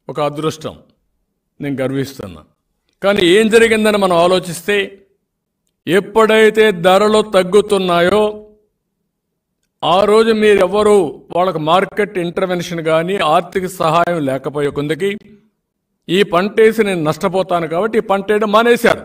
ఒక అదృష్టం నేను గర్విస్తున్నా కానీ ఏం జరిగిందని మనం ఆలోచిస్తే ఎప్పుడైతే ధరలు తగ్గుతున్నాయో ఆ రోజు మీరు ఎవరు వాళ్ళకి మార్కెట్ ఇంటర్వెన్షన్ కానీ ఆర్థిక సహాయం లేకపోయే కొందకి ఈ పంట వేసి నేను నష్టపోతాను కాబట్టి ఈ పంట వేయడం మానేశారు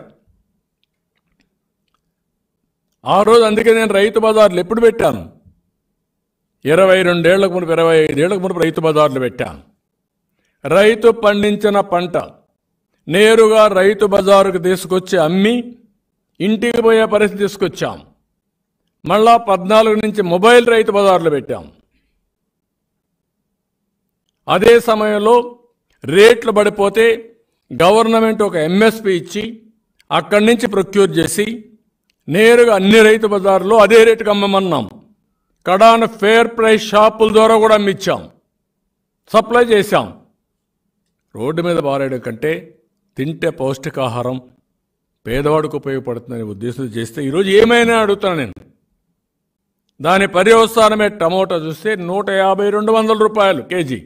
ఆ రోజు అందుకే నేను రైతు బజార్లు ఎప్పుడు పెట్టాను ఇరవై రెండేళ్లకు మునుపు ఇరవై ఐదేళ్లకు మునుపు రైతు బజార్లు పెట్టాను రైతు పండించిన పంట నేరుగా రైతు బజారుకు తీసుకొచ్చి అమ్మి ఇంటికి పోయే పరిస్థితి తీసుకొచ్చాం మళ్ళా పద్నాలుగు నుంచి మొబైల్ రైతు బజార్లు పెట్టాం అదే సమయంలో రేట్లు పడిపోతే గవర్నమెంట్ ఒక ఎంఎస్పి ఇచ్చి అక్కడి నుంచి ప్రొక్యూర్ చేసి నేరుగా అన్ని రైతు బజార్లో అదే రేటుకి అమ్మమన్నాం కడాన ఫేర్ ప్రైస్ షాపుల ద్వారా కూడా అమ్మిచ్చాం సప్లై చేశాం రోడ్డు మీద బారేయడం కంటే తింటే పౌష్టికాహారం పేదవాడికి ఉపయోగపడుతుందనే ఉద్దేశంతో చేస్తే ఈరోజు ఏమైనా అడుగుతాను నేను దాని పర్యవసానమే టమోటా చూస్తే నూట యాభై రెండు వందల రూపాయలు కేజీ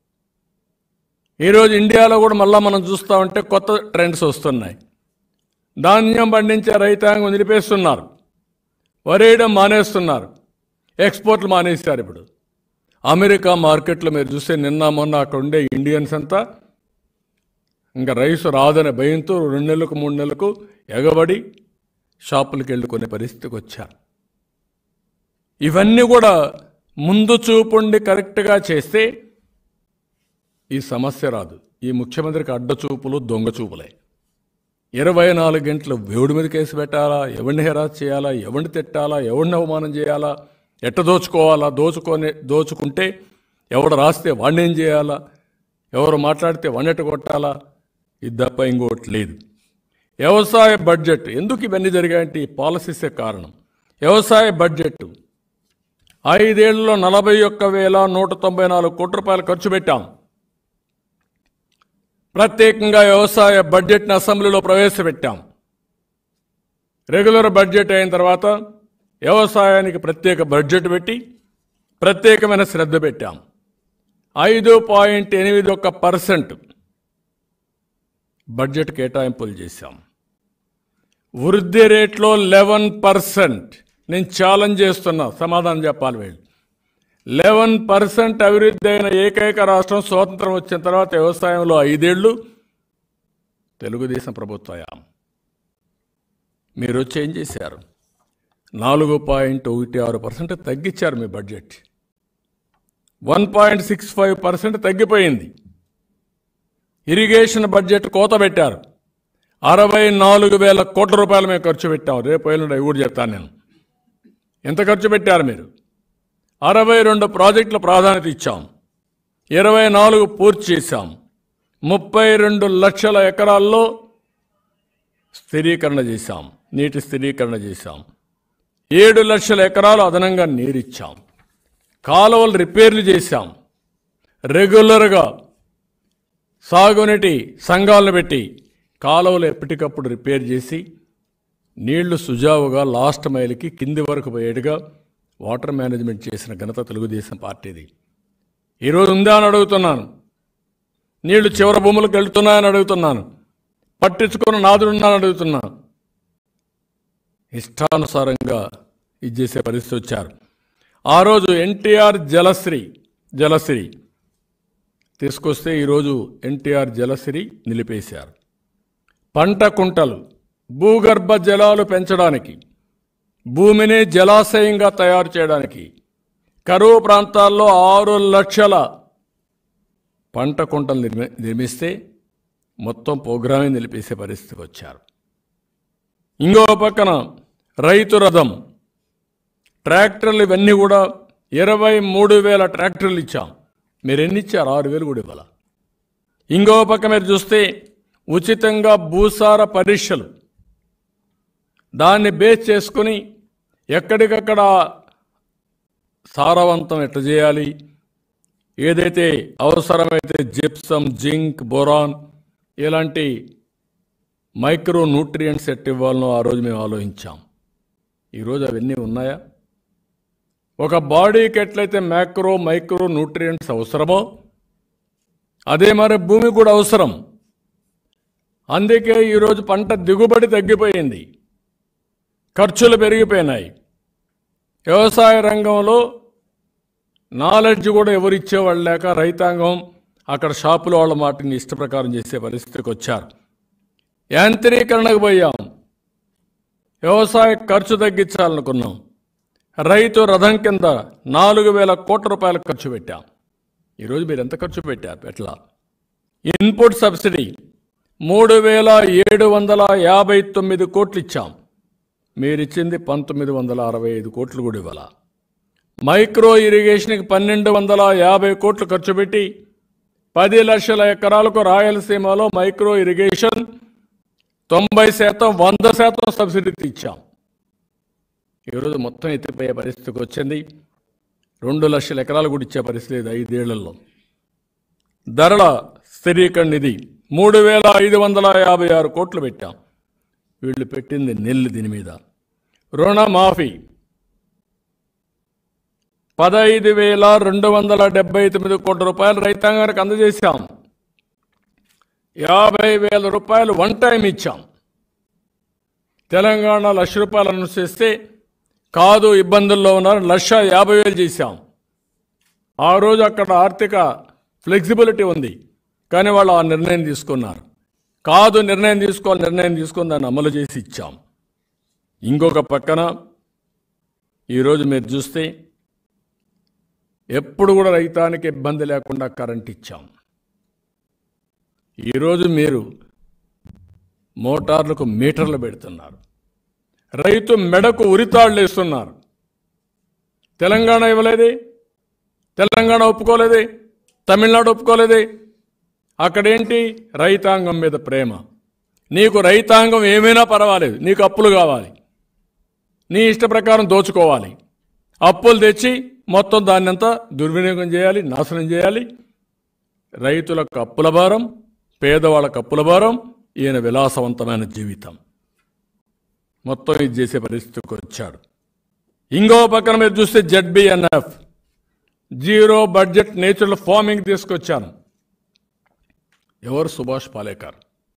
ఈరోజు ఇండియాలో కూడా మళ్ళీ మనం చూస్తూ ఉంటే కొత్త ట్రెండ్స్ వస్తున్నాయి ధాన్యం పండించే రైతాంగం నిలిపేస్తున్నారు వరేయడం మానేస్తున్నారు ఎక్స్పోర్ట్లు మానేస్తారు ఇప్పుడు అమెరికా మార్కెట్లో మీరు చూస్తే నిన్న మొన్న అక్కడ ఉండే ఇండియన్స్ అంతా ఇంకా రైస్ రాదనే భయంతో రెండు నెలలకు మూడు నెలలకు ఎగబడి షాపులకు వెళ్ళుకునే పరిస్థితికి వచ్చారు ఇవన్నీ కూడా ముందు చూపుండి కరెక్ట్గా చేస్తే ఈ సమస్య రాదు ఈ ముఖ్యమంత్రికి అడ్డ చూపులు దొంగ చూపులే ఇరవై నాలుగు గంటలు దేవుడి మీద కేసు పెట్టాలా ఎవరిని హెరాస్ చేయాలా ఎవరిని తిట్టాలా ఎవరిని అవమానం చేయాలా ఎట్ట దోచుకోవాలా దోచుకొని దోచుకుంటే ఎవడు రాస్తే వాడిని ఏం చేయాలా ఎవరు మాట్లాడితే వాడినట్టు కొట్టాలా ఇది తప్ప ఇంకోటి లేదు వ్యవసాయ బడ్జెట్ ఎందుకు ఇవన్నీ జరిగాయంటే ఈ పాలసీసే కారణం వ్యవసాయ బడ్జెట్ ఐదేళ్లలో నలభై ఒక్క వేల నూట తొంభై నాలుగు కోట్ల రూపాయలు ఖర్చు పెట్టాం ప్రత్యేకంగా వ్యవసాయ బడ్జెట్ని అసెంబ్లీలో ప్రవేశపెట్టాం రెగ్యులర్ బడ్జెట్ అయిన తర్వాత వ్యవసాయానికి ప్రత్యేక బడ్జెట్ పెట్టి ప్రత్యేకమైన శ్రద్ధ పెట్టాం ఐదు పాయింట్ ఎనిమిది ఒక్క పర్సెంట్ బడ్జెట్ కేటాయింపులు చేశాం వృద్ధి రేట్లో లెవెన్ పర్సెంట్ నేను ఛాలెంజ్ చేస్తున్నా సమాధానం చెప్పాలి వీళ్ళు లెవెన్ పర్సెంట్ అభివృద్ధి అయిన ఏకైక రాష్ట్రం స్వాతంత్రం వచ్చిన తర్వాత వ్యవసాయంలో ఐదేళ్లు తెలుగుదేశం ప్రభుత్వయా మీరు వచ్చి ఏం చేశారు నాలుగు పాయింట్ ఒకటి ఆరు పర్సెంట్ తగ్గించారు మీ budget one point six five percent తగ్గిపోయింది ఇరిగేషన్ బడ్జెట్ కోత పెట్టారు అరవై నాలుగు వేల కోట్ల రూపాయలు మేము ఖర్చు పెట్టాం రేపు ఎల్లుండి అవి కూడా చెప్తాను నేను ఎంత ఖర్చు పెట్టారు మీరు అరవై రెండు ప్రాజెక్టుల ప్రాధాన్యత ఇచ్చాం ఇరవై నాలుగు పూర్తి చేశాం ముప్పై రెండు లక్షల ఎకరాల్లో స్థిరీకరణ చేశాం నీటి స్థిరీకరణ చేశాం ఏడు లక్షల ఎకరాలు అదనంగా నీరిచ్చాం కాలువలు రిపేర్లు చేశాం రెగ్యులర్గా సాగునీటి సంఘాలను పెట్టి కాలువలు ఎప్పటికప్పుడు రిపేర్ చేసి నీళ్లు సుజావుగా లాస్ట్ మైల్కి కింది వరకు పోయేట్టుగా వాటర్ మేనేజ్మెంట్ చేసిన ఘనత తెలుగుదేశం పార్టీది ఈరోజు ఉందా అని అడుగుతున్నాను నీళ్లు చివరి భూములకు వెళ్తున్నాయని అడుగుతున్నాను పట్టించుకున్న నాదుడున్నాను అడుగుతున్నాను ఇష్టానుసారంగా ఇది చేసే పరిస్థితి వచ్చారు ఆ రోజు ఎన్టీఆర్ జలశ్రీ జలశ్రీ తీసుకొస్తే ఈరోజు ఎన్టీఆర్ జలశ్రీ నిలిపేశారు పంట కుంటలు భూగర్భ జలాలు పెంచడానికి భూమిని జలాశయంగా తయారు చేయడానికి కరువు ప్రాంతాల్లో ఆరు లక్షల పంట కుంటలు నిర్మి నిర్మిస్తే మొత్తం ప్రోగ్రామే నిలిపేసే పరిస్థితికి వచ్చారు ఇంకో పక్కన రైతు రథం ట్రాక్టర్లు ఇవన్నీ కూడా ఇరవై మూడు వేల ట్రాక్టర్లు ఇచ్చాం మీరు ఎన్ని ఇచ్చారు ఆరు వేలు కూడా ఇవ్వాల ఇంకో పక్క మీరు చూస్తే ఉచితంగా భూసార పరీక్షలు దాన్ని బేస్ చేసుకుని ఎక్కడికక్కడ సారవంతం ఎట్లా చేయాలి ఏదైతే అవసరమైతే జిప్సం జింక్ బొరాన్ ఇలాంటి మైక్రో న్యూట్రియంట్స్ ఎట్ ఇవ్వాలనో ఆ రోజు మేము ఆలోచించాం ఈరోజు అవన్నీ ఉన్నాయా ఒక బాడీకి ఎట్లయితే మ్యాక్రో మైక్రో న్యూట్రియంట్స్ అవసరమో అదే మరి భూమి కూడా అవసరం అందుకే ఈరోజు పంట దిగుబడి తగ్గిపోయింది ఖర్చులు పెరిగిపోయినాయి వ్యవసాయ రంగంలో నాలెడ్జ్ కూడా ఎవరు ఇచ్చేవాళ్ళు లేక రైతాంగం అక్కడ షాపుల వాళ్ళ మాటని ఇష్ట ప్రకారం చేసే పరిస్థితికి వచ్చారు యాంత్రీకరణకు పోయాం వ్యవసాయ ఖర్చు తగ్గించాలనుకున్నాం రైతు రథం కింద నాలుగు వేల కోట్ల రూపాయలు ఖర్చు పెట్టాం ఈరోజు మీరు ఎంత ఖర్చు పెట్టారు ఎట్లా ఇన్పుట్ సబ్సిడీ మూడు వేల ఏడు వందల యాభై తొమ్మిది కోట్లు ఇచ్చాం మీరిచ్చింది పంతొమ్మిది వందల అరవై ఐదు కోట్లు కూడా ఇవ్వాల మైక్రో ఇరిగేషన్కి పన్నెండు వందల యాభై కోట్లు ఖర్చు పెట్టి పది లక్షల ఎకరాలకు రాయలసీమలో మైక్రో ఇరిగేషన్ తొంభై శాతం వంద శాతం సబ్సిడీ ఇచ్చాం ఈరోజు మొత్తం ఎత్తిపోయే పరిస్థితికి వచ్చింది రెండు లక్షల ఎకరాలు కూడా ఇచ్చే పరిస్థితి లేదు ఐదేళ్లలో ధరల స్థిరీకరణ నిధి మూడు వేల ఐదు వందల యాభై ఆరు కోట్లు పెట్టాం వీళ్ళు పెట్టింది నెల్లు దీని మీద రుణమాఫీ పదహైదు వేల రెండు వందల డెబ్బై తొమ్మిది కోట్ల రూపాయలు రైతాంగానికి అందజేశాం యాభై వేల రూపాయలు వన్ టైం ఇచ్చాం తెలంగాణ లక్ష రూపాయలు అనుసరిస్తే కాదు ఇబ్బందుల్లో ఉన్నారు లక్ష యాభై వేలు చేశాం ఆ రోజు అక్కడ ఆర్థిక ఫ్లెక్సిబిలిటీ ఉంది కానీ వాళ్ళు ఆ నిర్ణయం తీసుకున్నారు కాదు నిర్ణయం తీసుకోవాలి నిర్ణయం తీసుకొని దాన్ని అమలు చేసి ఇచ్చాం ఇంకొక పక్కన ఈరోజు మీరు చూస్తే ఎప్పుడు కూడా రైతానికి ఇబ్బంది లేకుండా కరెంట్ ఇచ్చాం ఈరోజు మీరు మోటార్లకు మీటర్లు పెడుతున్నారు రైతు మెడకు ఉరితాళ్ళు వేస్తున్నారు తెలంగాణ ఇవ్వలేదే తెలంగాణ ఒప్పుకోలేదే తమిళనాడు ఒప్పుకోలేదే అక్కడేంటి రైతాంగం మీద ప్రేమ నీకు రైతాంగం ఏమైనా పర్వాలేదు నీకు అప్పులు కావాలి నీ ఇష్ట ప్రకారం దోచుకోవాలి అప్పులు తెచ్చి మొత్తం దాన్నంతా దుర్వినియోగం చేయాలి నాశనం చేయాలి రైతులకు అప్పుల భారం పేదవాళ్ళకు అప్పుల భారం ఈయన విలాసవంతమైన జీవితం మొత్తం ఇది చేసే పరిస్థితికి వచ్చాడు ఇంకో పక్కన మీరు చూస్తే ZBNF zero budget natural farming తీసుకొచ్చాను ఎవరు సుభాష్ పాలేకర్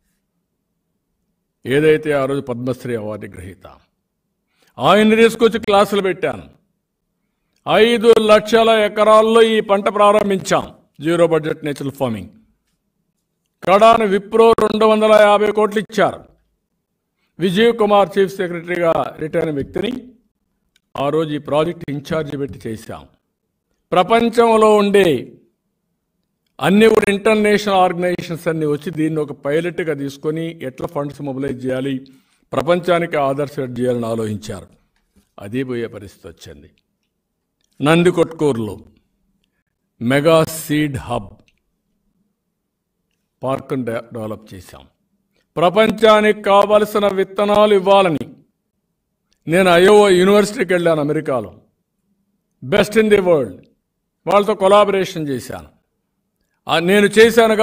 ఏదైతే ఆ రోజు పద్మశ్రీ అవార్డు గ్రహీత ఆయన తీసుకొచ్చి క్లాసులు పెట్టాను ఐదు లక్షల ఎకరాల్లో ఈ పంట ప్రారంభించాం జీరో బడ్జెట్ నేచురల్ ఫార్మింగ్ కడాను విప్రో రెండు వందల యాభై కోట్లు ఇచ్చారు విజయ్ కుమార్ చీఫ్ సెక్రటరీగా రిటైర్ అయిన వ్యక్తిని ఆ రోజు ఈ ప్రాజెక్ట్ ఇన్ఛార్జి పెట్టి చేశాం ప్రపంచంలో ఉండే అన్ని కూడా ఇంటర్నేషనల్ ఆర్గనైజేషన్స్ అన్ని వచ్చి దీన్ని ఒక పైలట్గా తీసుకొని ఎట్లా ఫండ్స్ మొబిలైజ్ చేయాలి ప్రపంచానికి ఆదర్శ చేయాలని ఆలోచించారు అది పోయే పరిస్థితి వచ్చింది నందికొట్కూరులో మెగా సీడ్ హబ్ పార్కును డె- డెవలప్ చేశాం ప్రపంచానికి కావలసిన విత్తనాలు ఇవ్వాలని నేను అయోవా యూనివర్సిటీకి వెళ్ళాను అమెరికాలో బెస్ట్ ఇన్ ది వరల్డ్ వాళ్ళతో కొలాబరేషన్ చేశాను ఆ నేను చేశాను